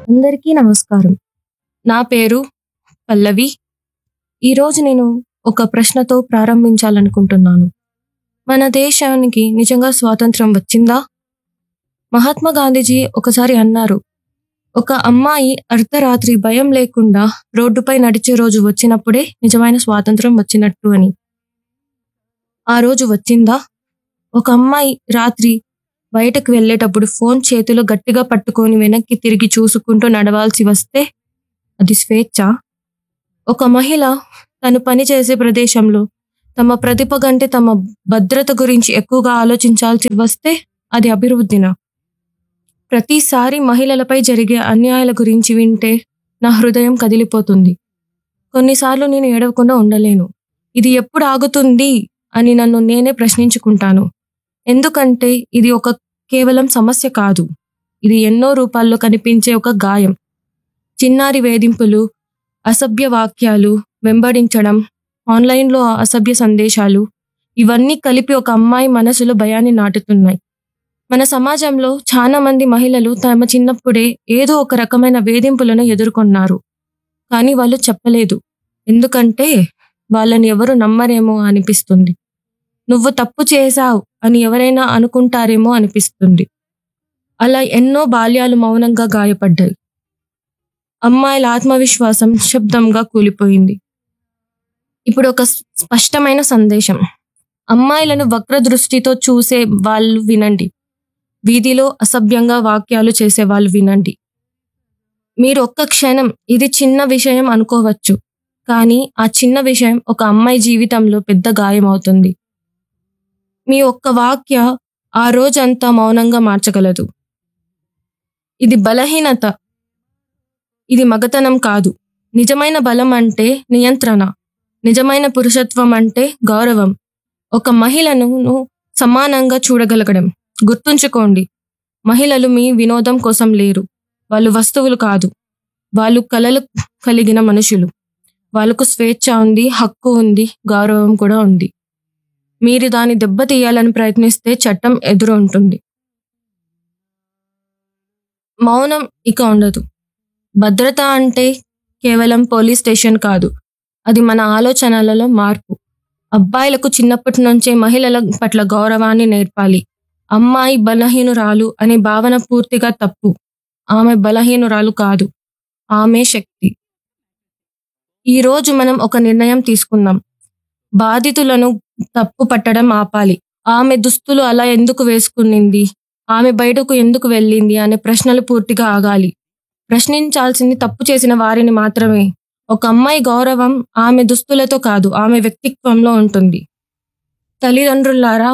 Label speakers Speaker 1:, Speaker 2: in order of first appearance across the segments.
Speaker 1: అందరికీ నమస్కారం నా పేరు పల్లవి ఈరోజు నేను ఒక ప్రశ్నతో ప్రారంభించాలనుకుంటున్నాను మన దేశానికి నిజంగా స్వాతంత్రం వచ్చిందా మహాత్మా గాంధీజీ ఒకసారి అన్నారు ఒక అమ్మాయి అర్ధరాత్రి భయం లేకుండా రోడ్డుపై నడిచే రోజు వచ్చినప్పుడే నిజమైన స్వాతంత్రం వచ్చినట్టు అని ఆ రోజు వచ్చిందా ఒక అమ్మాయి రాత్రి బయటకు వెళ్ళేటప్పుడు ఫోన్ చేతిలో గట్టిగా పట్టుకొని వెనక్కి తిరిగి చూసుకుంటూ నడవాల్సి వస్తే అది స్వేచ్ఛ ఒక మహిళ తను పనిచేసే ప్రదేశంలో తమ ప్రతిభ కంటే తమ భద్రత గురించి ఎక్కువగా ఆలోచించాల్సి వస్తే అది అభివృద్ధినా ప్రతిసారి మహిళలపై జరిగే అన్యాయాల గురించి వింటే నా హృదయం కదిలిపోతుంది కొన్నిసార్లు నేను ఏడవకుండా ఉండలేను ఇది ఎప్పుడు ఆగుతుంది అని నన్ను నేనే ప్రశ్నించుకుంటాను ఎందుకంటే ఇది ఒక కేవలం సమస్య కాదు ఇది ఎన్నో రూపాల్లో కనిపించే ఒక గాయం చిన్నారి వేధింపులు అసభ్య వాక్యాలు వెంబడించడం ఆన్లైన్లో అసభ్య సందేశాలు ఇవన్నీ కలిపి ఒక అమ్మాయి మనసులో భయాన్ని నాటుతున్నాయి మన సమాజంలో చాలా మంది మహిళలు తమ చిన్నప్పుడే ఏదో ఒక రకమైన వేధింపులను ఎదుర్కొన్నారు కానీ వాళ్ళు చెప్పలేదు ఎందుకంటే వాళ్ళని ఎవరు నమ్మరేమో అనిపిస్తుంది నువ్వు తప్పు చేశావు అని ఎవరైనా అనుకుంటారేమో అనిపిస్తుంది అలా ఎన్నో బాల్యాలు మౌనంగా గాయపడ్డాయి అమ్మాయిల ఆత్మవిశ్వాసం శబ్దంగా కూలిపోయింది ఇప్పుడు ఒక స్పష్టమైన సందేశం అమ్మాయిలను వక్ర దృష్టితో చూసే వాళ్ళు వినండి వీధిలో అసభ్యంగా వాక్యాలు చేసే వాళ్ళు వినండి మీరు ఒక్క క్షణం ఇది చిన్న విషయం అనుకోవచ్చు కానీ ఆ చిన్న విషయం ఒక అమ్మాయి జీవితంలో పెద్ద గాయం అవుతుంది మీ ఒక్క వాక్య ఆ రోజంతా మౌనంగా మార్చగలదు ఇది బలహీనత ఇది మగతనం కాదు నిజమైన బలం అంటే నియంత్రణ నిజమైన పురుషత్వం అంటే గౌరవం ఒక మహిళను సమానంగా చూడగలగడం గుర్తుంచుకోండి మహిళలు మీ వినోదం కోసం లేరు వాళ్ళు వస్తువులు కాదు వాళ్ళు కలలు కలిగిన మనుషులు వాళ్ళకు స్వేచ్ఛ ఉంది హక్కు ఉంది గౌరవం కూడా ఉంది మీరు దాన్ని దెబ్బతీయాలని ప్రయత్నిస్తే చట్టం ఎదురు ఉంటుంది మౌనం ఇక ఉండదు భద్రత అంటే కేవలం పోలీస్ స్టేషన్ కాదు అది మన ఆలోచనలలో మార్పు అబ్బాయిలకు చిన్నప్పటి నుంచే మహిళల పట్ల గౌరవాన్ని నేర్పాలి అమ్మాయి బలహీనురాలు అనే భావన పూర్తిగా తప్పు ఆమె బలహీనురాలు కాదు ఆమె శక్తి ఈరోజు మనం ఒక నిర్ణయం తీసుకుందాం బాధితులను తప్పు పట్టడం ఆపాలి ఆమె దుస్తులు అలా ఎందుకు వేసుకునింది ఆమె బయటకు ఎందుకు వెళ్ళింది అనే ప్రశ్నలు పూర్తిగా ఆగాలి ప్రశ్నించాల్సింది తప్పు చేసిన వారిని మాత్రమే ఒక అమ్మాయి గౌరవం ఆమె దుస్తులతో కాదు ఆమె వ్యక్తిత్వంలో ఉంటుంది తల్లిదండ్రులారా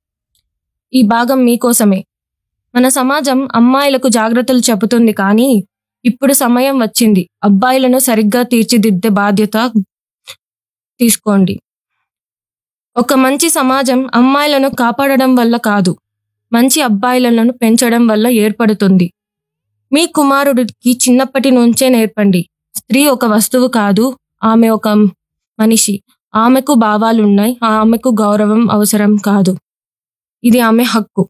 Speaker 1: ఈ భాగం మీకోసమే మన సమాజం అమ్మాయిలకు జాగ్రత్తలు చెబుతుంది కానీ ఇప్పుడు సమయం వచ్చింది అబ్బాయిలను సరిగ్గా తీర్చిదిద్దే బాధ్యత తీసుకోండి ఒక మంచి సమాజం అమ్మాయిలను కాపాడడం వల్ల కాదు మంచి అబ్బాయిలను పెంచడం వల్ల ఏర్పడుతుంది మీ కుమారుడికి చిన్నప్పటి నుంచే నేర్పండి స్త్రీ ఒక వస్తువు కాదు ఆమె ఒక మనిషి ఆమెకు భావాలున్నాయి ఆమెకు గౌరవం అవసరం కాదు ఇది ఆమె హక్కు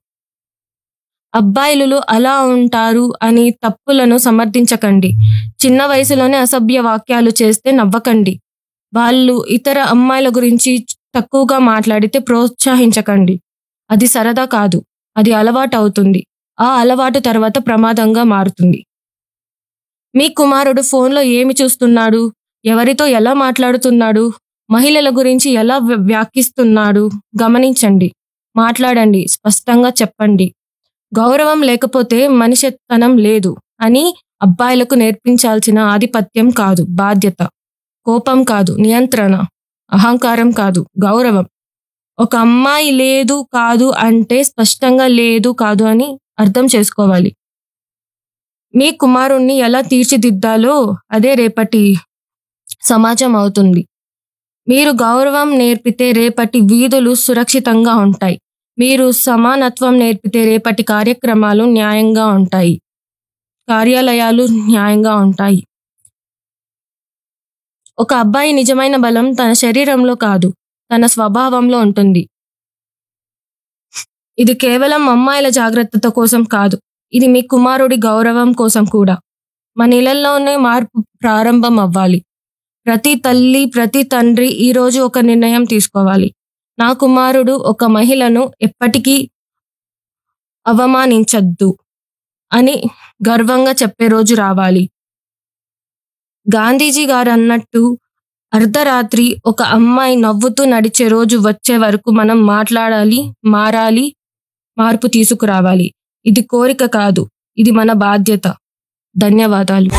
Speaker 1: అబ్బాయిలు అలా ఉంటారు అని తప్పులను సమర్థించకండి చిన్న వయసులోనే అసభ్య వాక్యాలు చేస్తే నవ్వకండి వాళ్ళు ఇతర అమ్మాయిల గురించి తక్కువగా మాట్లాడితే ప్రోత్సహించకండి అది సరదా కాదు అది అలవాటు అవుతుంది ఆ అలవాటు తర్వాత ప్రమాదంగా మారుతుంది మీ కుమారుడు ఫోన్లో ఏమి చూస్తున్నాడు ఎవరితో ఎలా మాట్లాడుతున్నాడు మహిళల గురించి ఎలా వ్యాఖ్యిస్తున్నాడు గమనించండి మాట్లాడండి స్పష్టంగా చెప్పండి గౌరవం లేకపోతే మనిషితనం లేదు అని అబ్బాయిలకు నేర్పించాల్సిన ఆధిపత్యం కాదు బాధ్యత కోపం కాదు నియంత్రణ అహంకారం కాదు గౌరవం ఒక అమ్మాయి లేదు కాదు అంటే స్పష్టంగా లేదు కాదు అని అర్థం చేసుకోవాలి మీ కుమారుణ్ణి ఎలా తీర్చిదిద్దాలో అదే రేపటి సమాజం అవుతుంది మీరు గౌరవం నేర్పితే రేపటి వీధులు సురక్షితంగా ఉంటాయి మీరు సమానత్వం నేర్పితే రేపటి కార్యక్రమాలు న్యాయంగా ఉంటాయి కార్యాలయాలు న్యాయంగా ఉంటాయి ఒక అబ్బాయి నిజమైన బలం తన శరీరంలో కాదు తన స్వభావంలో ఉంటుంది ఇది కేవలం అమ్మాయిల జాగ్రత్తత కోసం కాదు ఇది మీ కుమారుడి గౌరవం కోసం కూడా మన ఇళ్లలోనే మార్పు ప్రారంభం అవ్వాలి ప్రతి తల్లి ప్రతి తండ్రి ఈ రోజు ఒక నిర్ణయం తీసుకోవాలి నా కుమారుడు ఒక మహిళను ఎప్పటికీ అవమానించద్దు అని గర్వంగా చెప్పే రోజు రావాలి గాంధీజీ గారు అన్నట్టు అర్ధరాత్రి ఒక అమ్మాయి నవ్వుతూ నడిచే రోజు వచ్చే వరకు మనం మాట్లాడాలి మారాలి మార్పు తీసుకురావాలి ఇది కోరిక కాదు ఇది మన బాధ్యత ధన్యవాదాలు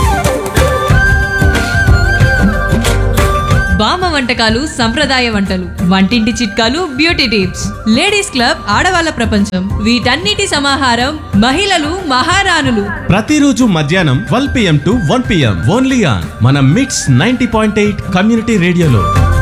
Speaker 2: బామ్మ వంటకాలు సంప్రదాయ వంటలు వంటింటి చిట్కాలు బ్యూటీ టిప్స్ లేడీస్ క్లబ్ ఆడవాళ్ళ ప్రపంచం వీటన్నిటి సమాహారం మహిళలు మహారాణులు
Speaker 3: ప్రతిరోజు మధ్యాహ్నం twelve PM to one PM only on మన mix ninety point eight community రేడియోలో